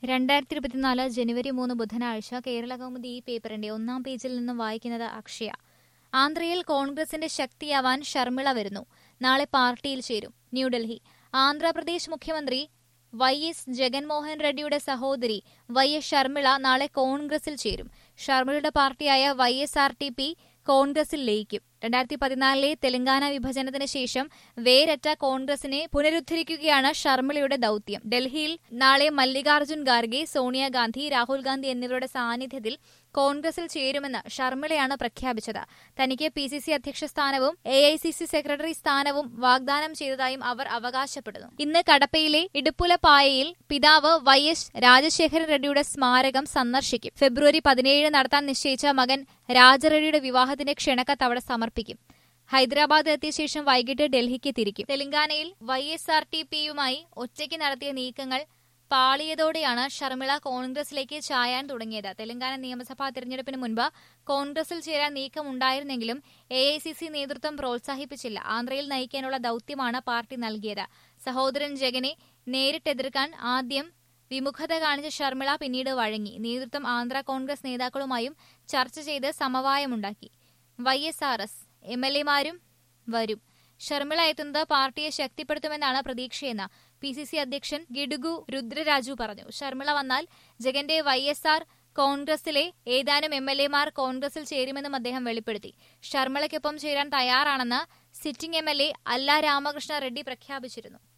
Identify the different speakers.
Speaker 1: രണ്ടായിരത്തി ഇരുപത്തിനാല് ജനുവരി മൂന്ന് ബുധനാഴ്ച കേരള കൗമുദി ഈ പേപ്പറിന്റെ ഒന്നാം പേജിൽ നിന്നും വായിക്കുന്നത് അക്ഷയ ആന്ധ്രയിൽ കോൺഗ്രസിന്റെ ശക്തിയാവാൻ ഷർമിള വരുന്നു നാളെ പാർട്ടിയിൽ ചേരും ന്യൂഡൽഹി ആന്ധ്രാപ്രദേശ് മുഖ്യമന്ത്രി വൈ എസ് ജഗൻമോഹൻ റെഡ്ഡിയുടെ സഹോദരി വൈ എസ് ഷർമിള നാളെ കോൺഗ്രസിൽ ചേരും ഷർമിളയുടെ പാർട്ടിയായ Y S R T P കോൺഗ്രസിൽ ലയിക്കും രണ്ടായിരത്തി പതിനാലിലെ തെലങ്കാന വിഭജനത്തിന് ശേഷം വേരറ്റ കോൺഗ്രസിനെ പുനരുദ്ധരിക്കുകയാണ് ഷർമിളയുടെ ദൌത്യം ഡൽഹിയിൽ നാളെ മല്ലികാർജ്ജുൻ ഖാർഗെ സോണിയാഗാന്ധി രാഹുൽ ഗാന്ധി എന്നിവരുടെ സാന്നിധ്യത്തിൽ കോൺഗ്രസിൽ ചേരുമെന്ന് ഷർമിളയാണ് പ്രഖ്യാപിച്ചത് തനിക്ക് പി സി സി അധ്യക്ഷ സ്ഥാനവും A I C C secretary സ്ഥാനവും വാഗ്ദാനം ചെയ്തതായും അവർ അവകാശപ്പെടുന്നു ഇന്ന് കടപ്പയിലെ ഇടുപ്പുലപ്പായയിൽ പിതാവ് വൈ എസ് രാജശേഖരൻ റെഡ്ഡിയുടെ സ്മാരകം സന്ദർശിക്കും ഫെബ്രുവരി പതിനേഴിന് നടത്താൻ നിശ്ചയിച്ച മകൻ രാജറെഡ്ഡിയുടെ വിവാഹത്തിന്റെ ക്ഷണക്കത്ത് അവിടെ സമർപ്പിക്കും ഹൈദരാബാദ് എത്തിയ ശേഷം വൈകിട്ട് ഡൽഹിക്ക് തിരിക്കും തെലങ്കാനയിൽ വൈ എസ് ആർ ടി പിയുമായി ഒറ്റയ്ക്ക് നടത്തിയ നീക്കങ്ങൾ പാളിയതോടെയാണ് ഷർമിള കോൺഗ്രസിലേക്ക് ചായാൻ തുടങ്ങിയത് തെലങ്കാന നിയമസഭാ തെരഞ്ഞെടുപ്പിന് മുൻപ് കോൺഗ്രസിൽ ചേരാൻ നീക്കമുണ്ടായിരുന്നെങ്കിലും എ ഐ സി സി നേതൃത്വം പ്രോത്സാഹിപ്പിച്ചില്ല ആന്ധ്രയിൽ നയിക്കാനുള്ള ദൌത്യമാണ് പാർട്ടി നൽകിയത് സഹോദരൻ ജഗനെ നേരിട്ടെതിർക്കാൻ ആദ്യം വിമുഖത കാണിച്ച ഷർമിള പിന്നീട് വഴങ്ങി നേതൃത്വം ആന്ധ്ര കോൺഗ്രസ് നേതാക്കളുമായും ചർച്ച ചെയ്ത് സമവായമുണ്ടാക്കി Y S R S M L എമാരും വരും ഷർമിള എത്തുന്നത് പാർട്ടിയെ ശക്തിപ്പെടുത്തുമെന്നാണ് പ്രതീക്ഷയെന്ന് പി സി സി അധ്യക്ഷൻ ഗിഡുഗു രുദ്രരാജു പറഞ്ഞു ഷർമിള വന്നാൽ ജഗന്റെ വൈ എസ് ആർ കോൺഗ്രസിലെ ഏതാനും എം എൽ എമാർ കോൺഗ്രസിൽ ചേരുമെന്നും അദ്ദേഹം വെളിപ്പെടുത്തി ഷർമിളയ്ക്കൊപ്പം ചേരാൻ തയ്യാറാണെന്ന് സിറ്റിംഗ് എം എൽ എ അല്ല രാമകൃഷ്ണ റെഡ്ഡി പ്രഖ്യാപിച്ചിരുന്നു